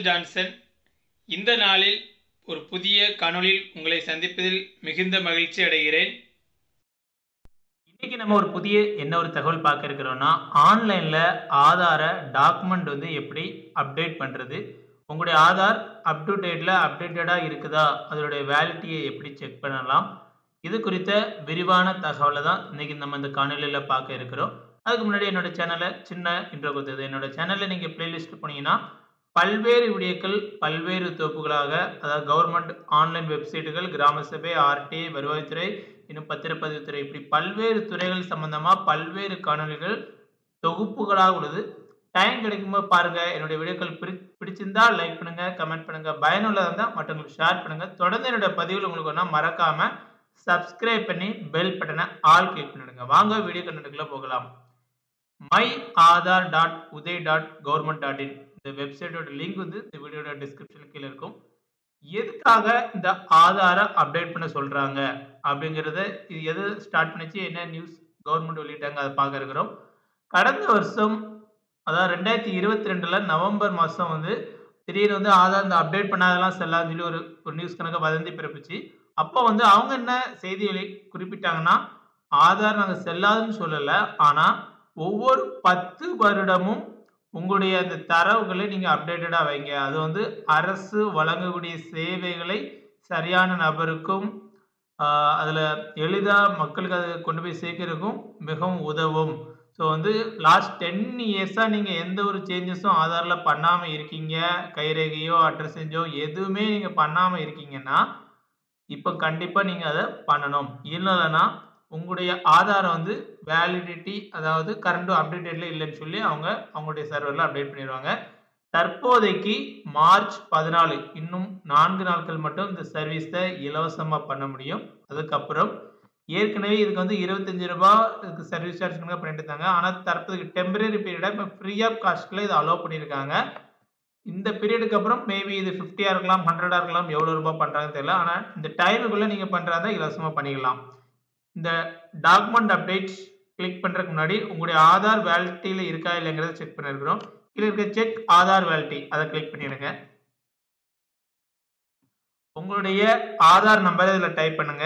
Michael Johnson இந்த நாளில் ஒரு புதிய காணொளியில் உங்களை சந்திப்பதில் மிகுந்த மகிழ்ச்சி அடைகிறேன் இன்னைக்கு நம்ம ஒரு புதிய என்ன ஒரு தகவல் பார்க்க இருக்கிறோம்னா ஆன்லைனில் ஆதார டாக்குமெண்ட் வந்து எப்படி அப்டேட் பண்ணுறது உங்களுடைய ஆதார் அப் டு டேட்டில் அப்டேட்டடாக இருக்குதா அதோடைய வேலிட்டியை எப்படி செக் பண்ணலாம் இது குறித்த விரிவான தகவலை தான் இன்னைக்கு நம்ம இந்த காணொலியில் பார்க்க இருக்கிறோம் அதுக்கு முன்னாடி என்னோட சேனலை சின்ன இன்ட்ரோ கொடுத்தது என்னோட சேனலில் நீங்கள் பிளேலிஸ்ட் போனீங்கன்னா பல்வேறு வீடியோக்கள் பல்வேறு தொகுப்புகளாக அதாவது கவர்மெண்ட் ஆன்லைன் வெப்சைட்டுகள் கிராம சபை ஆர்டிஐ வருவாய்த்துறை இன்னும் பத்திரப்பதிவுத்துறை இப்படி பல்வேறு துறைகள் சம்பந்தமாக பல்வேறு காணொலிகள் தொகுப்புகளாக உள்ளது டைம் கிடைக்கும்போது பாருங்க என்னுடைய வீடியோக்கள் பிடி பிடிச்சிருந்தா லைக் பண்ணுங்க கமெண்ட் பண்ணுங்க பயனுள்ளதாக இருந்தால் மற்றவங்களுக்கு ஷேர் பண்ணுங்க தொடர்ந்து என்னோட பதிவில் உங்களுக்கு ஒன்றா மறக்காம சப்ஸ்கிரைப் பண்ணி பெல் பட்டனை ஆல் கிளிக் பண்ணிடுங்க வாங்க வீடியோ கண்டென்ட்டுக்குள்ள போகலாம் my Aadhaar dot Uday dot government dot in இந்த வெப்சைட்டோட லிங்க் வந்து இந்த வீடியோட டிஸ்கிரிப்ஷன் கீழே இருக்கும் எதுக்காக இந்த ஆதாரை அப்டேட் பண்ண சொல்றாங்க அப்படிங்கிறத இது எது ஸ்டார்ட் பண்ணிச்சு என்ன நியூஸ் கவர்மெண்ட் வெளியிட்டாங்க அதை பார்க்க இருக்கிறோம் கடந்த வருஷம் அதாவது ரெண்டாயிரத்தி இருபத்தி ரெண்டுல நவம்பர் மாதம் வந்து திடீர்னு வந்து ஆதார் இந்த அப்டேட் பண்ணாதெல்லாம் செல்லாதுன்னு சொல்லி ஒரு ஒரு நியூஸ் கணக்கு வதந்தி பிறப்பிச்சு அப்போ வந்து அவங்க என்ன செய்திகளை குறிப்பிட்டாங்கன்னா ஆதார் நாங்கள் செல்லாதுன்னு சொல்லலை ஆனால் ஒவ்வொரு பத்து வருடமும் உங்களுடைய அந்த தரவுகளை நீங்கள் அப்டேட்டடாக வைங்க அது வந்து அரசு வழங்கக்கூடிய சேவைகளை சரியான நபருக்கும் அதில் எளிதாக மக்களுக்கு அதை கொண்டு போய் சேர்க்கறதுக்கும் மிகவும் உதவும் ஸோ வந்து லாஸ்ட் டென் இயர்ஸாக நீங்கள் எந்த ஒரு சேஞ்சஸும் ஆதாரில் பண்ணாமல் இருக்கீங்க கைரேகையோ அட்ரஸேஞ்சோ எதுவுமே நீங்கள் பண்ணாமல் இருக்கீங்கன்னா இப்போ கண்டிப்பாக நீங்கள் அதை பண்ணணும் இல்லைன்னா உங்களுடைய ஆதாரம் வந்து வேலிடிட்டி அதாவது கரண்ட்டும் அப்டேட்டட்ல இல்லைன்னு சொல்லி அவங்க அவங்களுடைய சர்வரில் அப்டேட் பண்ணிடுவாங்க தற்போதைக்கு மார்ச் பதினாலு இன்னும் நான்கு நாட்கள் மட்டும் இந்த சர்வீஸை இலவசமாக பண்ண முடியும் அதுக்கப்புறம் ஏற்கனவே இதுக்கு வந்து இருபத்தஞ்சு ரூபா இதுக்கு சர்வீஸ் சார்ஜ் கணக்காக பண்ணிட்டு இருந்தாங்க ஆனால் தற்போதைக்கு டெம்பரரி பீரியடாக இப்போ ஃப்ரீ ஆஃப் காஸ்ட்டில் இதை அலோவ் பண்ணியிருக்காங்க இந்த பீரியடுக்கு அப்புறம் மேபி இது ஃபிஃப்டியாக இருக்கலாம் ஹண்ட்ரடாக இருக்கலாம் எவ்வளோ ரூபாய் பண்ணுறாங்கன்னு தெரியல ஆனால் இந்த டைமுக்குள்ளே நீங்கள் பண்ணுறதா இலவசமாக பண்ணிக்கலாம் இந்த டாக்குமெண்ட் அப்டேட்ஸ் கிளிக் பண்ணுறதுக்கு முன்னாடி உங்களுடைய ஆதார் வேலிட்டியில் இருக்கா இல்லைங்கிறத செக் பண்ணியிருக்கிறோம் கீழே இருக்க செக் ஆதார் வேலிட்டி அதை கிளிக் பண்ணிடுங்க உங்களுடைய ஆதார் நம்பரை இதில் டைப் பண்ணுங்க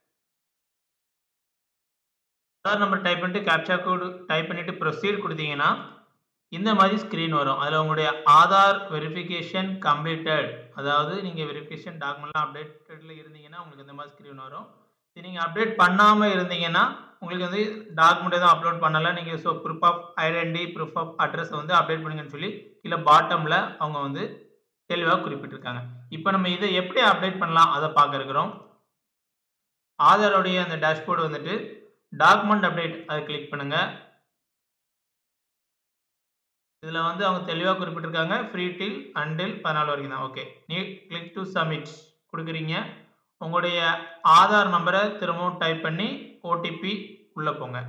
ஆதார் நம்பர் டைப் பண்ணிட்டு கேப்சா கோடு டைப் பண்ணிட்டு ப்ரொசீட் கொடுத்தீங்கன்னா இந்த மாதிரி ஸ்க்ரீன் வரும் அதில் உங்களுடைய ஆதார் வெரிஃபிகேஷன் கம்ப்ளீட்டட் அதாவது நீங்கள் வெரிஃபிகேஷன் டாக்குமெண்ட்லாம் அப்டேட்டடில் இருந்தீங்கன்னா உங்களுக்கு இந்த மாதிரி ஸ்க்ரீன் வரும் இது நீங்கள் அப்டேட் பண்ணாமல் இருந்தீங்கன்னா உங்களுக்கு வந்து டாக்குமெண்ட் எதுவும் அப்லோட் பண்ணலை நீங்கள் so proof of identity proof of address வந்து அப்டேட் பண்ணுங்கன்னு சொல்லி இல்லை பாட்டமில் அவங்க வந்து தெளிவாக குறிப்பிட்டிருக்காங்க இப்போ நம்ம இதை எப்படி அப்டேட் பண்ணலாம் அதை பார்க்க இருக்கிறோம் ஆதாரோடைய அந்த டேஷ்போர்டு வந்துட்டு டாக்குமெண்ட் அப்டேட் அதை கிளிக் பண்ணுங்கள் இதில் வந்து அவங்க தெளிவாக குறிப்பிட்டிருக்காங்க ஃப்ரீ டில் அண்டில் பதினாலு வரைக்கும் தான் ஓகே நீ கிளிக் டு சப்மிட் கொடுக்குறீங்க உங்களுடைய ஆதார் நம்பரை திரும்பவும் டைப் பண்ணி ஓடிபி உள்ளே போங்க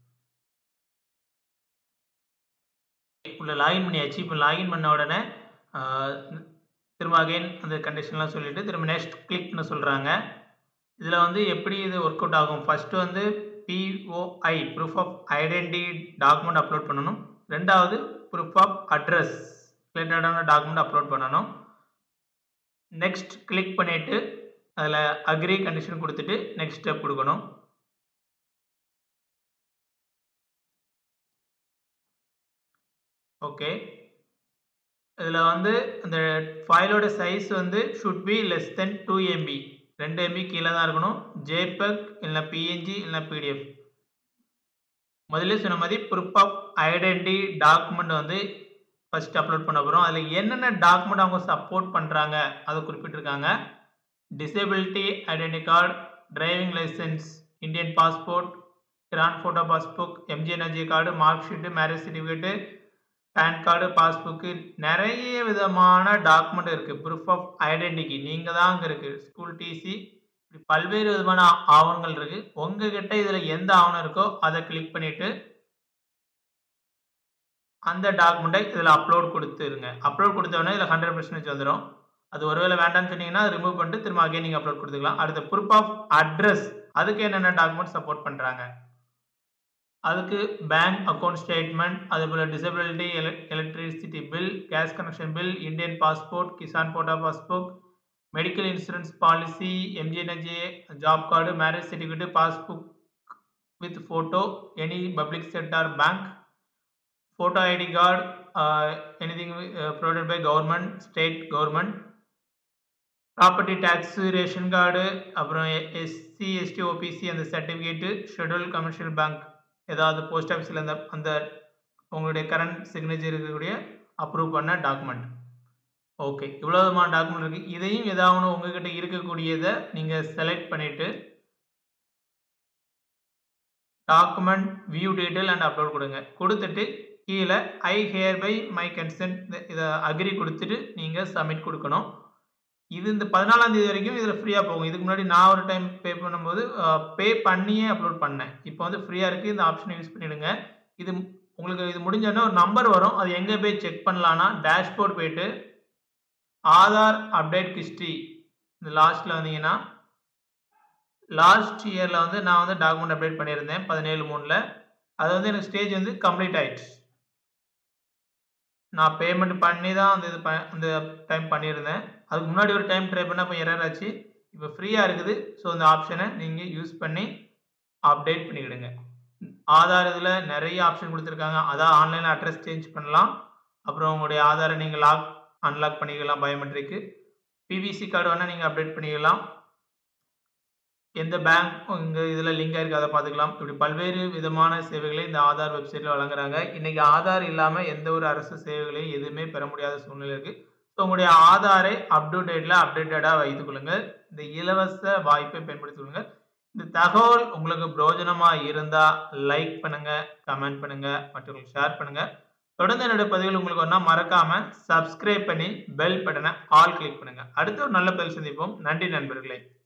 உள்ள லாகின் பண்ணியாச்சு இப்போ லாகின் பண்ண உடனே திரும்ப அகைன் அந்த கண்டிஷன்லாம் சொல்லிவிட்டு திரும்ப நெக்ஸ்ட் கிளிக் பண்ண சொல்கிறாங்க இதில் வந்து எப்படி இது ஒர்க் அவுட் ஆகும் ஃபஸ்ட்டு வந்து POI proof of identity document upload பண்ணணும் ரெண்டாவது ப்ரூஃப் ஆஃப் அட்ரஸ் ரிலேட்டடான டாக்குமெண்ட் அப்லோட் பண்ணணும் நெக்ஸ்ட் கிளிக் பண்ணிவிட்டு அதில் அக்ரி கண்டிஷன் கொடுத்துட்டு நெக்ஸ்ட் ஸ்டெப் கொடுக்கணும் ஓகே இதில் வந்து அந்த ஃபைலோட சைஸ் வந்து should be less than two MB ரெண்டு எம்பி கீழே தான் இருக்கணும் ஜேபெக் இல்லை பிஎன்ஜி இல்லை பிடிஎஃப் முதல்ல சொன்ன மாதிரி ப்ரூஃப் ஆஃப் ஐடென்டி டாக்குமெண்ட் வந்து ஃபஸ்ட் அப்லோட் பண்ண போகிறோம் அதில் என்னென்ன டாக்குமெண்ட் அவங்க சப்போர்ட் பண்ணுறாங்க அதை குறிப்பிட்டிருக்காங்க disability identity card driving licence Indian passport grant photo passbook MG energy card mark sheet marriage certificate pan card passbook நிறைய விதமான டாக்குமெண்ட் இருக்குது ப்ரூஃப் ஆஃப் ஐடென்டிட்டி நீங்கள் தான் அங்கே இருக்குது ஸ்கூல் டிசி இப்படி பல்வேறு விதமான ஆவணங்கள் இருக்குது உங்ககிட்ட இதில் எந்த ஆவணம் இருக்கோ அதை கிளிக் பண்ணிவிட்டு அந்த டாக்குமெண்ட்டை இதில் அப்லோட் கொடுத்துருங்க அப்லோட் கொடுத்தோடனே இதில் ஹண்ட்ரட் பர்சன்டேஜ் வந்துடும் அது ஒருவேளை வேண்டாம்னு சொன்னீங்கன்னா ரிமூவ் பண்ணிட்டு திரும்ப அகைன் நீங்கள் அப்லோட் கொடுத்துக்கலாம் அடுத்த ப்ரூஃப் ஆஃப் அட்ரஸ் அதுக்கு என்னென்ன டாக்குமெண்ட் சப்போர்ட் பண்ணுறாங்க அதுக்கு பேங்க் அக்கவுண்ட் ஸ்டேட்மெண்ட் அதேபோல் டிசபிலிட்டி எல electricity bill gas connection bill Indian passport Kisan photo passport medical insurance policy எம்ஜிஎன்ஜே job card marriage certificate passbook with photo any public sector bank photo ID card anything provided by government state government property tax ration card அப்புறம் SC ST OBC அந்த certificate schedule commercial bank ஏதாவது post ஆஃபீஸில் அந்த அந்த உங்களுடைய current signature இருக்கக்கூடிய approve பண்ண document okay இவ்வளோ விதமான டாக்குமெண்ட் இருக்குது இதையும் ஏதாவது உங்ககிட்ட இருக்கக்கூடியதை நீங்கள் செலக்ட் பண்ணிவிட்டு document view detail and upload கொடுங்க கொடுத்துட்டு கீழே I hereby my consent இதை அக்ரி கொடுத்துட்டு நீங்கள் சப்மிட் கொடுக்கணும் இது இந்த பதினாலாம் தேதி வரைக்கும் இதில் ஃப்ரீயாக போகும் இதுக்கு முன்னாடி நான் ஒரு டைம் பே பண்ணும்போது பே பண்ணியே அப்லோட் பண்ணேன் இப்போ வந்து ஃப்ரீயாக இருக்குது இந்த ஆப்ஷனை யூஸ் பண்ணிவிடுங்க இது உங்களுக்கு இது முடிஞ்சோடனே ஒரு நம்பர் வரும் அது எங்கே போய் செக் பண்ணலான்னா டேஷ்போர்ட் போயிட்டு ஆதார் அப்டேட் ஹிஸ்ட்ரி இந்த லாஸ்ட்டில் வந்தீங்கன்னா லாஸ்ட் இயரில் வந்து நான் வந்து டாக்குமெண்ட் அப்டேட் பண்ணியிருந்தேன் பதினேழு மூணில் அது வந்து எனக்கு ஸ்டேஜ் வந்து கம்ப்ளீட் ஆயிடுச்சு நான் பேமெண்ட் பண்ணி தான் அந்த இது ப அந்த டைம் பண்ணியிருந்தேன் அதுக்கு முன்னாடி ஒரு டைம் ட்ரை பண்ணால் இப்போ எரர் ஆச்சு இப்போ ஃப்ரீயாக இருக்குது ஸோ இந்த ஆப்ஷனை நீங்கள் யூஸ் பண்ணி அப்டேட் பண்ணிக்கிடுங்க ஆதார் இதில் நிறைய ஆப்ஷன் கொடுத்துருக்காங்க அதான் ஆன்லைனில் அட்ரஸ் சேஞ்ச் பண்ணலாம் அப்புறம் உங்களுடைய ஆதாரை நீங்கள் லாக் அன்லாக் பண்ணிக்கலாம் பயோமெட்ரிக்கு பிவிசி கார்டு வேணால் நீங்கள் அப்டேட் பண்ணிக்கலாம் எந்த பேங்க் உங்கள் இதில் லிங்க் ஆயிருக்கு அதை பார்த்துக்கலாம் இப்படி பல்வேறு விதமான சேவைகளை இந்த ஆதார் வெப்சைட்டில் வழங்குறாங்க இன்றைக்கி ஆதார் இல்லாமல் எந்த ஒரு அரசு சேவைகளையும் எதுவுமே பெற முடியாத சூழ்நிலை இருக்குது ஸோ உங்களுடைய ஆதாரை அப் டு டேட்டில் அப்டேட்டடாக வைத்துக் கொள்ளுங்கள் இந்த இலவச வாய்ப்பை பயன்படுத்திக் கொள்ளுங்கள் இந்த தகவல் உங்களுக்கு பிரயோஜனமாக இருந்தால் லைக் பண்ணுங்கள் கமெண்ட் பண்ணுங்கள் மற்றவங்களுக்கு ஷேர் பண்ணுங்கள் தொடர்ந்து என்னோட பதிவுகள் உங்களுக்கு ஒன்றா மறக்காமல் சப்ஸ்கிரைப் பண்ணி பெல் பட்டனை ஆல் கிளிக் பண்ணுங்கள் அடுத்த ஒரு நல்ல பதில் சந்திப்போம் நன்றி நண்பர்களே